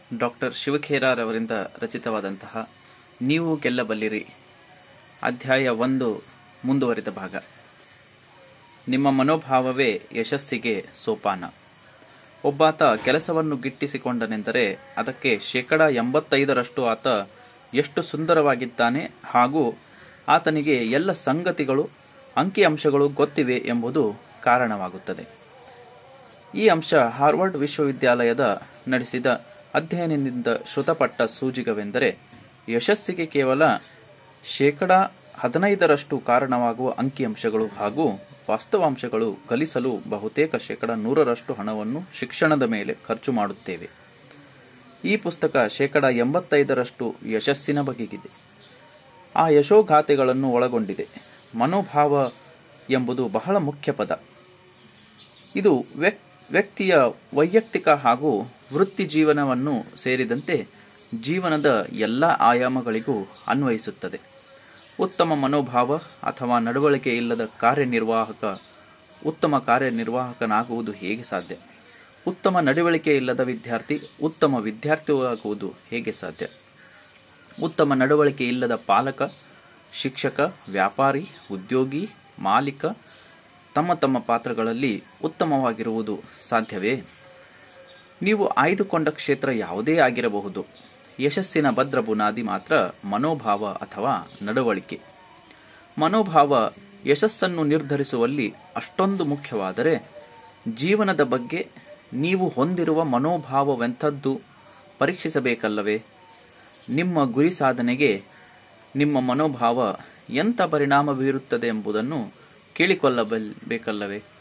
doctor ಶಿವಖೇರಾರ್ ಅವರಿಂದ ರಚಿತವಾದಂತಹ ನೀವು ಗೆಲ್ಲಬಲ್ಲಿರಿ ಅಧ್ಯಾಯ ಒಂದು ಮುಂದುವರಿದ ಭಾಗ ನಿಮ್ಮ ಮನೋಭಾವವೇ ಯಶಸ್ಸಿಗೆ ಸೋಪಾನ ಒಬ್ಬಾತ ಕೆಲಸವನ್ನು ಗಿಟ್ಟಿಸಿಕೊಂಡನೆಂದರೆ ಅದಕ್ಕೆ ಶೇಕಡ ಎಂಬತ್ತೈದರಷ್ಟು ಆತ ಎಷ್ಟು ಸುಂದರವಾಗಿದ್ದಾನೆ ಹಾಗೂ ಆತನಿಗೆ ಎಲ್ಲ ಸಂಗತಿಗಳು ಅಂಕಿಅಂಶಗಳು ಗೊತ್ತಿವೆ ಎಂಬುದು ಕಾರಣವಾಗುತ್ತದೆ ಈ ಅಂಶ ಹಾರ್ವರ್ಡ್ ವಿಶ್ವವಿದ್ಯಾಲಯದ ನಡೆಸಿದ ಅಧ್ಯಯನದಿಂದ ಶ್ರುತಪಟ್ಟ ಸೂಜಿಗವೆಂದರೆ ಯಶಸ್ಸಿಗೆ ಕೇವಲ ಶೇಕಡ ಹದಿನೈದರಷ್ಟು ಕಾರಣವಾಗುವ ಅಂಕಿಅಂಶಗಳು ಹಾಗೂ ವಾಸ್ತವಾಂಶಗಳು ಕಲಿಸಲು ಬಹುತೇಕ ಶೇಕಡ ನೂರರಷ್ಟು ಹಣವನ್ನು ಶಿಕ್ಷಣದ ಮೇಲೆ ಖರ್ಚು ಮಾಡುತ್ತೇವೆ ಈ ಪುಸ್ತಕ ಶೇಕಡ ಎಂಬತ್ತೈದರಷ್ಟು ಯಶಸ್ಸಿನ ಬಗೆಗಿದೆ ಆ ಯಶೋಗಾಥೆಗಳನ್ನು ಒಳಗೊಂಡಿದೆ ಮನೋಭಾವ ಎಂಬುದು ಬಹಳ ಮುಖ್ಯ ಪದ ಇದು ವ್ಯಕ್- ವ್ಯಕ್ತಿಯ ವೈಯಕ್ತಿಕ ಹಾಗೂ ವೃತ್ತಿ ಜೀವನವನ್ನು ಸೇರಿದಂತೆ ಜೀವನದ ಎಲ್ಲ ಆಯಾಮಗಳಿಗೂ ಅನ್ವಯಿಸುತ್ತದೆ ಉತ್ತಮ ಮನೋಭಾವ ಅಥವಾ ನಡವಳಿಕೆ ಇಲ್ಲದ ಕಾರ್ಯನಿರ್ವಾಹಕ ಉತ್ತಮ ಕಾರ್ಯನಿರ್ವಾಹಕನಾಗುವುದು ಹೇಗೆ ಸಾಧ್ಯ ಉತ್ತಮ ನಡವಳಿಕೆ ಇಲ್ಲದ ವಿದ್ಯಾರ್ಥಿ ಉತ್ತಮ ವಿದ್ಯಾರ್ಥಿಯಾಗುವುದು ಹೇಗೆ ಸಾಧ್ಯ ಉತ್ತಮ ನಡವಳಿಕೆ ಇಲ್ಲದ ಪಾಲಕ ಶಿಕ್ಷಕ ವ್ಯಾಪಾರಿ ಉದ್ಯೋಗಿ ಮಾಲೀಕ ತಮ್ಮ ತಮ್ಮ ಪಾತ್ರಗಳಲ್ಲಿ ಉತ್ತಮವಾಗಿರುವುದು ಸಾಧ್ಯವೇ ನೀವು ಆಯ್ದುಕೊಂಡ ಕ್ಷೇತ್ರ ಯಾವುದೇ ಆಗಿರಬಹುದು ಯಶಸ್ಸಿನ ಭದ್ರ ಬುನಾದಿ ಮಾತ್ರ ಮನೋಭಾವ ಅಥವಾ ನಡವಳಿಕೆ ಮನೋಭಾವ ಯಶಸ್ಸನ್ನು ನಿರ್ಧರಿಸುವಲ್ಲಿ ಅಷ್ಟೊಂದು ಮುಖ್ಯವಾದರೆ ಜೀವನದ ಬಗ್ಗೆ ನೀವು ಹೊಂದಿರುವ ಮನೋಭಾವವೆಂಥದ್ದು ಪರೀಕ್ಷಿಸಬೇಕಲ್ಲವೇ ನಿಮ್ಮ ಗುರಿ ಸಾಧನೆಗೆ ನಿಮ್ಮ ಮನೋಭಾವ ಎಂಥ ಪರಿಣಾಮ ಬೀರುತ್ತದೆ ಎಂಬುದನ್ನು ಕೇಳಿಕೊಳ್ಳಬೇಕಲ್ಲವೇ